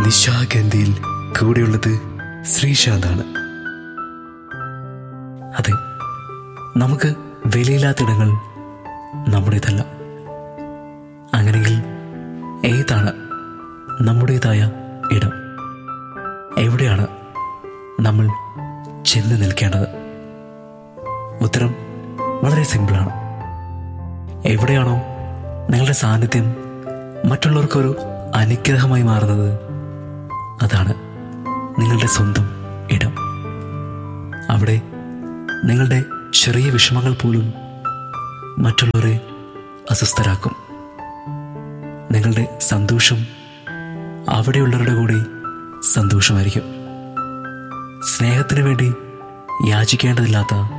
നിശാഗന്ധിയിൽ കൂടെയുള്ളത് ശ്രീശാന്താണ് അതെ നമുക്ക് വിലയില്ലാത്തിടങ്ങൾ നമ്മുടേതല്ല അങ്ങനെയെങ്കിൽ ഏതാണ് നമ്മുടേതായ ഇടം എവിടെയാണ് നമ്മൾ ചെന്ന് നിൽക്കേണ്ടത് ഉത്തരം വളരെ സിമ്പിളാണ് എവിടെയാണോ നിങ്ങളുടെ സാന്നിധ്യം മറ്റുള്ളവർക്കൊരു അനുഗ്രഹമായി മാറുന്നത് അതാണ് നിങ്ങളുടെ സ്വന്തം ഇടം അവിടെ നിങ്ങളുടെ ചെറിയ വിഷമങ്ങൾ പോലും മറ്റുള്ളവരെ അസ്വസ്ഥരാക്കും നിങ്ങളുടെ സന്തോഷം അവിടെയുള്ളവരുടെ കൂടി സന്തോഷമായിരിക്കും സ്നേഹത്തിന് വേണ്ടി യാചിക്കേണ്ടതില്ലാത്ത